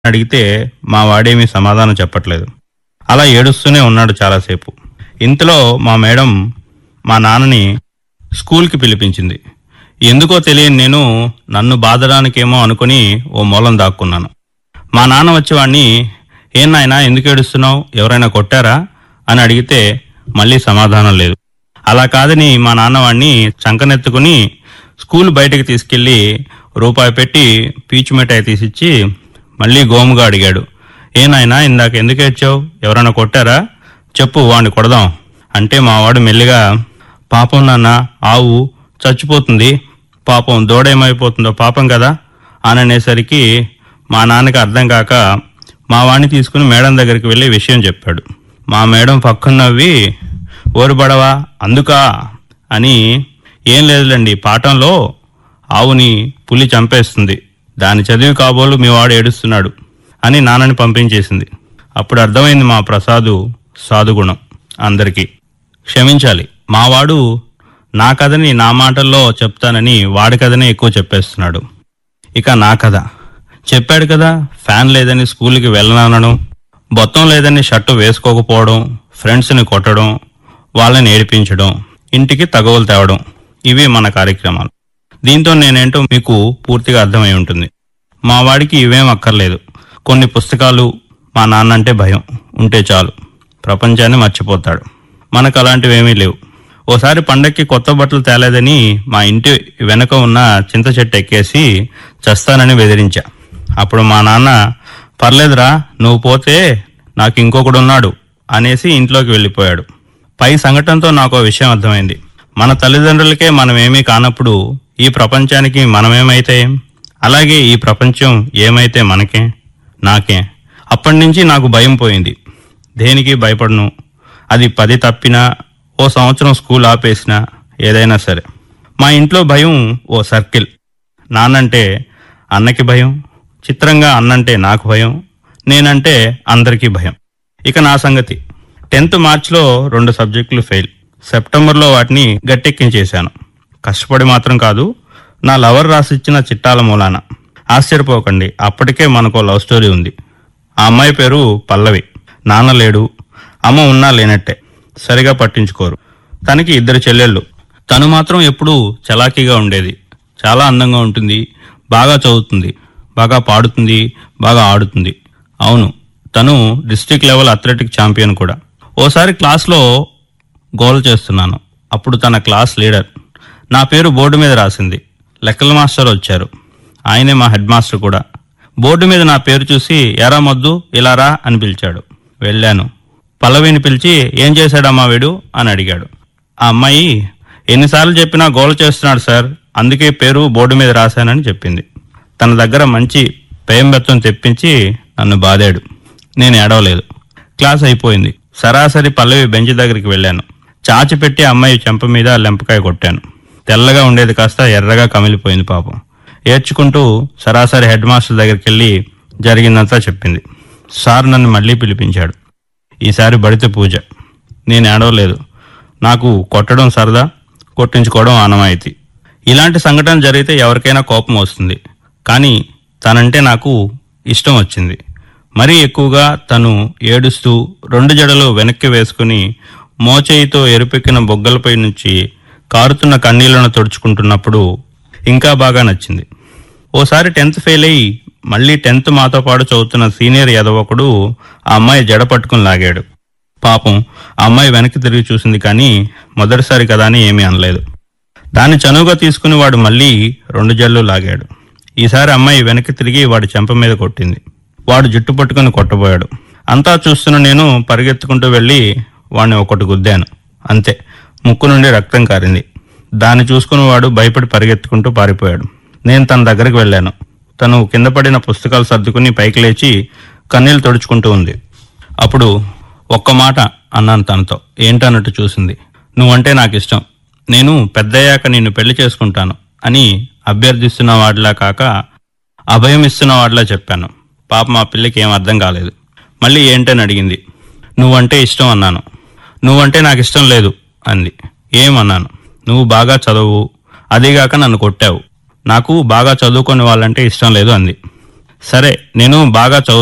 అడిగితే మా వాడేమీ సమాధానం చెప్పట్లేదు అలా ఏడుస్తూనే ఉన్నాడు చాలాసేపు ఇంతలో మా మేడం మా నాన్నని స్కూల్కి పిలిపించింది ఎందుకో తెలియని నేను నన్ను బాధడానికేమో అనుకుని ఓ మూలం దాక్కున్నాను మా నాన్న వచ్చి వాడిని ఏం నాయనా ఎందుకు ఏడుస్తున్నావు ఎవరైనా కొట్టారా అని అడిగితే మళ్ళీ సమాధానం లేదు అలా కాదని మా నాన్న వాడిని చంకనెత్తుకుని స్కూల్ బయటకు తీసుకెళ్లి రూపాయి పెట్టి పీచు మిఠాయి తీసిచ్చి మళ్ళీ గోముగా అడిగాడు ఏ నాయనా ఇందాక ఎందుకు ఏడ్చావు ఎవరైనా కొట్టారా చెప్పు వాడిని కొడదాం అంటే మావాడు మెల్లిగా పాపం నాన్న ఆవు చచ్చిపోతుంది పాపం దూడేమైపోతుందో పాపం కదా అని అనేసరికి మా నాన్నకి అర్థం కాక మా వాడిని తీసుకుని మేడం దగ్గరికి వెళ్ళి విషయం చెప్పాడు మా మేడం పక్కన నవ్వి ఓరు బడవా అందుకా అని ఏం లేదులేండి పాఠంలో ఆవుని పులి చంపేస్తుంది దాని చదివి కాబోలు మీ వాడు ఏడుస్తున్నాడు అని నాన్నని పంపించేసింది అప్పుడు అర్థమైంది మా ప్రసాదు సాధుగుణం అందరికీ క్షమించాలి మావాడు నా కథని నా మాటల్లో చెప్తానని వాడి కథనే ఎక్కువ చెప్పేస్తున్నాడు ఇక నా కథ చెప్పాడు కదా ఫ్యాన్ లేదని స్కూల్కి వెళ్ళనడం బొత్తం లేదని షర్టు వేసుకోకపోవడం ఫ్రెండ్స్ని కొట్టడం వాళ్ళని ఏడిపించడం ఇంటికి తగవులు తేవడం ఇవి మన కార్యక్రమాలు దీంతో నేనేంటో మీకు పూర్తిగా అర్థమై ఉంటుంది మా వాడికి ఇవేం అక్కర్లేదు కొన్ని పుస్తకాలు మా నాన్న అంటే భయం ఉంటే చాలు ప్రపంచాన్ని మర్చిపోతాడు మనకు అలాంటివేమీ లేవు ఓసారి పండక్కి కొత్త బట్టలు తేలేదని మా ఇంటి వెనక ఉన్న చింత చెట్టు ఎక్కేసి చస్తానని బెదిరించా అప్పుడు మా నాన్న పర్లేదురా నువ్వు పోతే నాకు ఇంకొకడు ఉన్నాడు అనేసి ఇంట్లోకి వెళ్ళిపోయాడు పై సంఘటనతో నాకు ఓ విషయం అర్థమైంది మన తల్లిదండ్రులకే మనమేమీ కానప్పుడు ఈ ప్రపంచానికి మనమేమైతే ఏం? అలాగే ఈ ప్రపంచం ఏమైతే మనకే నాకే అప్పటి నుంచి నాకు భయం పోయింది దేనికి భయపడను అది పది తప్పినా ఓ సంవత్సరం స్కూల్ ఆపేసినా ఏదైనా సరే మా ఇంట్లో భయం ఓ సర్కిల్ నాన్నంటే అన్నకి భయం చిత్రంగా అన్నంటే నాకు భయం నేనంటే అందరికీ భయం ఇక నా సంగతి టెన్త్ మార్చ్లో రెండు సబ్జెక్టులు ఫెయిల్ సెప్టెంబర్లో వాటిని గట్టెక్కించేశాను కష్టపడి మాత్రం కాదు నా లవర్ రాసిచ్చిన చిట్టాల మూలాన ఆశ్చర్యపోకండి అప్పటికే మనకో లవ్ స్టోరీ ఉంది ఆ అమ్మాయి పేరు పల్లవి నాన్న లేడు అమ్మ ఉన్నా లేనట్టే సరిగా పట్టించుకోరు తనకి ఇద్దరు చెల్లెళ్ళు తను మాత్రం ఎప్పుడూ చలాకీగా ఉండేది చాలా అందంగా ఉంటుంది బాగా చదువుతుంది బాగా పాడుతుంది బాగా ఆడుతుంది అవును తను డిస్ట్రిక్ట్ లెవెల్ అథ్లెటిక్ ఛాంపియన్ కూడా ఓసారి క్లాస్లో గోల్ చేస్తున్నాను అప్పుడు తన క్లాస్ లీడర్ నా పేరు బోర్డు మీద రాసింది లెక్కల మాస్టర్ వచ్చారు ఆయనే మా హెడ్ మాస్టర్ కూడా బోర్డు మీద నా పేరు చూసి ఎరా మొద్దు ఇలా రా అని పిలిచాడు వెళ్ళాను పల్లవిని పిలిచి ఏం చేశాడమ్మా వీడు అని అడిగాడు ఆ అమ్మాయి ఎన్నిసార్లు చెప్పినా గోల్ చేస్తున్నాడు సార్ అందుకే పేరు బోర్డు మీద రాశానని చెప్పింది తన దగ్గర మంచి పేయం బెత్తం తెప్పించి నన్ను బాదాడు నేను ఏడవలేదు క్లాస్ అయిపోయింది సరాసరి పల్లవి బెంచ్ దగ్గరికి వెళ్ళాను చాచి పెట్టి అమ్మాయి చెంప మీద లెంపకాయ కొట్టాను తెల్లగా ఉండేది కాస్త ఎర్రగా కమిలిపోయింది పాపం ఏడ్చుకుంటూ సరాసరి హెడ్ మాస్టర్ దగ్గరికి వెళ్ళి జరిగిందంతా చెప్పింది సార్ నన్ను మళ్ళీ పిలిపించాడు ఈసారి బడిత పూజ నేను ఏడవలేదు నాకు కొట్టడం సరదా కొట్టించుకోవడం ఆనవాయితీ ఇలాంటి సంఘటన జరిగితే ఎవరికైనా కోపం వస్తుంది కానీ తనంటే నాకు ఇష్టం వచ్చింది మరీ ఎక్కువగా తను ఏడుస్తూ రెండు జడలు వెనక్కి వేసుకుని మోచేయితో ఎరుపెక్కిన బొగ్గలపై నుంచి కారుతున్న కన్నీళ్లను తుడుచుకుంటున్నప్పుడు ఇంకా బాగా నచ్చింది ఓసారి టెన్త్ ఫెయిల్ అయ్యి మళ్ళీ టెన్త్ మాతో పాటు చదువుతున్న సీనియర్ యదవకుడు ఆ అమ్మాయి జడ పట్టుకుని లాగాడు పాపం ఆ అమ్మాయి వెనక్కి తిరిగి చూసింది కానీ మొదటిసారి కదా అని ఏమీ అనలేదు దాన్ని చనువుగా తీసుకుని వాడు మళ్ళీ రెండు జల్లు లాగాడు ఈసారి అమ్మాయి వెనక్కి తిరిగి వాడి చెంప మీద కొట్టింది వాడు జుట్టు పట్టుకుని కొట్టబోయాడు అంతా చూస్తున్న నేను పరిగెత్తుకుంటూ వెళ్ళి వాడిని ఒకటి గుద్దాను అంతే ముక్కు నుండి రక్తం కారింది దాన్ని చూసుకుని వాడు భయపడి పరిగెత్తుకుంటూ పారిపోయాడు నేను తన దగ్గరికి వెళ్ళాను తను కింద పడిన పుస్తకాలు సర్దుకుని పైకి లేచి కన్నీళ్లు తుడుచుకుంటూ ఉంది అప్పుడు ఒక్క మాట అన్నాను తనతో ఏంటన్నట్టు చూసింది నువ్వంటే నాకు ఇష్టం నేను పెద్దయ్యాక నిన్ను పెళ్లి చేసుకుంటాను అని అభ్యర్థిస్తున్న వాడిలా కాక అభయం ఇస్తున్న వాడిలా చెప్పాను పాప మా పిల్లకి ఏం అర్థం కాలేదు మళ్ళీ ఏంటని అడిగింది నువ్వంటే ఇష్టం అన్నాను నువ్వంటే నాకు ఇష్టం లేదు అంది ఏమన్నాను నువ్వు బాగా చదువు అదీగాక నన్ను కొట్టావు నాకు బాగా చదువుకునే వాళ్ళంటే ఇష్టం లేదు అంది సరే నేను బాగా చదువు